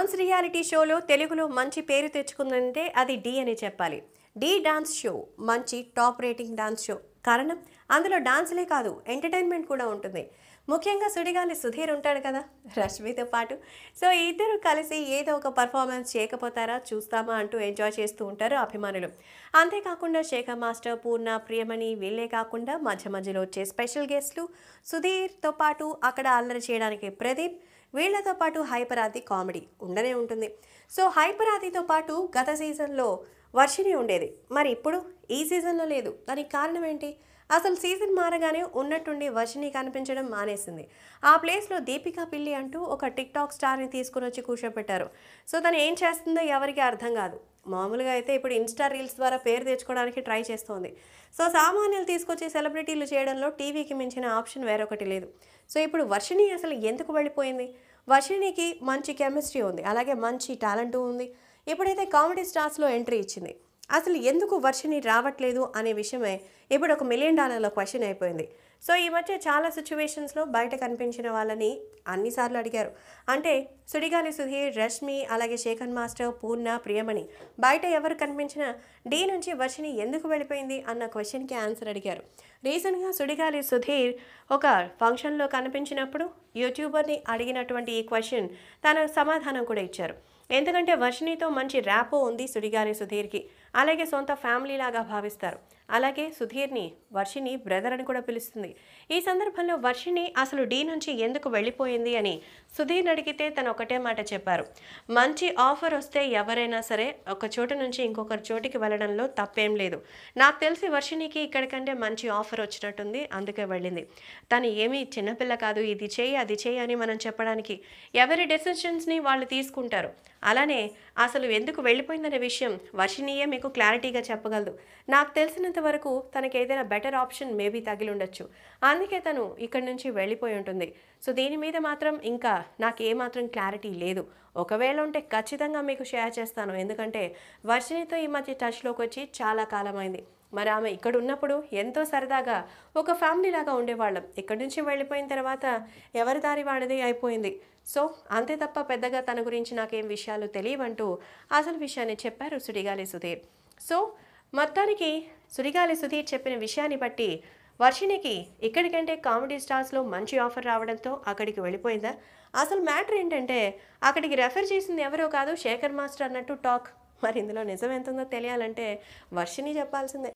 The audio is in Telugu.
డాన్స్ రియాలిటీ షోలో తెలుగులో మంచి పేరు తెచ్చుకుందంటే అది డి అని చెప్పాలి డి డాన్స్ షో మంచి టాప్ రేటింగ్ డాన్స్ షో కారణం అందులో డాన్స్లే కాదు ఎంటర్టైన్మెంట్ కూడా ఉంటుంది ముఖ్యంగా సుడిగాలి సుధీర్ ఉంటాడు కదా రష్మితో పాటు సో ఈ ఇద్దరు కలిసి ఏదో ఒక పర్ఫార్మెన్స్ చేయకపోతారా చూస్తామా అంటూ ఎంజాయ్ చేస్తూ ఉంటారు అభిమానులు అంతేకాకుండా శేఖర్ మాస్టర్ పూర్ణ ప్రియమణి వీళ్ళే కాకుండా మధ్య మధ్యలో వచ్చే స్పెషల్ గెస్ట్లు సుధీర్తో పాటు అక్కడ అల్లరి చేయడానికి ప్రదీప్ వీళ్లతో పాటు హైపరాది కామెడీ ఉండనే ఉంటుంది సో హైపరాదితో పాటు గత సీజన్లో వర్షిణి ఉండేది మరి ఇప్పుడు ఈ సీజన్లో లేదు దానికి కారణం ఏంటి అసలు సీజన్ మారగానే ఉన్నట్టుండి వర్షిణి కనిపించడం మానేసింది ఆ ప్లేస్లో దీపికా పిల్లి అంటూ ఒక టిక్ టాక్ స్టార్ని తీసుకుని వచ్చి కూర్చోపెట్టారు సో తను ఏం చేస్తుందో ఎవరికి అర్థం కాదు మామూలుగా అయితే ఇప్పుడు ఇన్స్టా రీల్స్ ద్వారా పేరు తెచ్చుకోవడానికి ట్రై చేస్తోంది సో సామాన్యులు తీసుకొచ్చి సెలబ్రిటీలు చేయడంలో టీవీకి మించిన ఆప్షన్ వేరొకటి లేదు సో ఇప్పుడు వర్షిణి అసలు ఎందుకు వెళ్ళిపోయింది వర్షిణికి మంచి కెమిస్ట్రీ ఉంది అలాగే మంచి టాలెంట్ ఉంది ఇప్పుడైతే కామెడీ స్టార్స్లో ఎంట్రీ ఇచ్చింది అసలు ఎందుకు వర్షిణి రావట్లేదు అనే విషయమే ఇప్పుడు ఒక మిలియన్ డాలర్ల క్వశ్చన్ అయిపోయింది సో ఈ మధ్య చాలా సిచ్యువేషన్స్లో బయట కనిపించిన వాళ్ళని అన్నిసార్లు అడిగారు అంటే సుడిగాలి సుధీర్ రష్మి అలాగే శేఖర్ మాస్టర్ పూర్ణ ప్రియమణి బయట ఎవరు కనిపించినా డీ నుంచి వర్షిణి ఎందుకు వెళ్ళిపోయింది అన్న క్వశ్చన్కి ఆన్సర్ అడిగారు రీసెంట్గా సుడిగాలి సుధీర్ ఒక ఫంక్షన్లో కనిపించినప్పుడు యూట్యూబర్ని అడిగినటువంటి ఈ క్వశ్చన్ తన సమాధానం కూడా ఇచ్చారు ఎందుకంటే వర్షిణితో మంచి ర్యాపో ఉంది సుడిగాలి సుధీర్కి అలాగే సొంత ఫ్యామిలీ లాగా భావిస్తారు అలాగే సుధీర్ని వర్షిని బ్రదర్ అని కూడా పిలుస్తుంది ఈ సందర్భంలో వర్షిని అసలు డీ నుంచి ఎందుకు వెళ్ళిపోయింది అని సుధీర్ని అడిగితే తను ఒకటే మాట చెప్పారు మంచి ఆఫర్ వస్తే ఎవరైనా సరే ఒక చోటు నుంచి ఇంకొకరి చోటికి వెళ్ళడంలో తప్పేం లేదు నాకు తెలిసి వర్షినికి ఇక్కడికంటే మంచి ఆఫర్ వచ్చినట్టుంది అందుకే వెళ్ళింది తను ఏమీ చిన్నపిల్ల కాదు ఇది చేయి అది చేయి అని మనం చెప్పడానికి ఎవరి డెసిషన్స్ని వాళ్ళు తీసుకుంటారు అలానే అసలు ఎందుకు వెళ్ళిపోయిందనే విషయం వర్షిణియే మీకు క్లారిటీగా చెప్పగలదు నాకు తెలిసినంత వరకు తనకి ఏదైనా బెటర్ ఆప్షన్ మేబీ తగిలి ఉండొచ్చు అందుకే తను ఇక్కడి నుంచి వెళ్ళిపోయి ఉంటుంది సో దీని మీద మాత్రం ఇంకా నాకు ఏమాత్రం క్లారిటీ లేదు ఒకవేళ ఉంటే ఖచ్చితంగా మీకు షేర్ చేస్తాను ఎందుకంటే వర్షిణితో ఈ మధ్య టచ్లోకి వచ్చి చాలా కాలమైంది మరి ఆమె ఇక్కడ ఉన్నప్పుడు ఎంతో సరదాగా ఒక ఫ్యామిలీ లాగా ఉండేవాళ్ళం ఇక్కడి నుంచి వెళ్ళిపోయిన తర్వాత ఎవరి దారి వాడిది అయిపోయింది సో అంతే తప్ప పెద్దగా తన గురించి నాకేం విషయాలు తెలియవంటూ అసలు విషయాన్ని చెప్పారు సుడిగాలి సుధీర్ సో మొత్తానికి సుడిగాలి సుధీర్ చెప్పిన విషయాన్ని బట్టి వర్షినికి ఇక్కడికంటే కామెడీ స్టార్స్లో మంచి ఆఫర్ రావడంతో అక్కడికి వెళ్ళిపోయిందా అసలు మ్యాటర్ ఏంటంటే అక్కడికి రెఫర్ చేసింది ఎవరో కాదు శేఖర్ మాస్టర్ అన్నట్టు టాక్ మరి ఇందులో నిజం ఎంత ఉందో తెలియాలంటే వర్షిని చెప్పాల్సిందే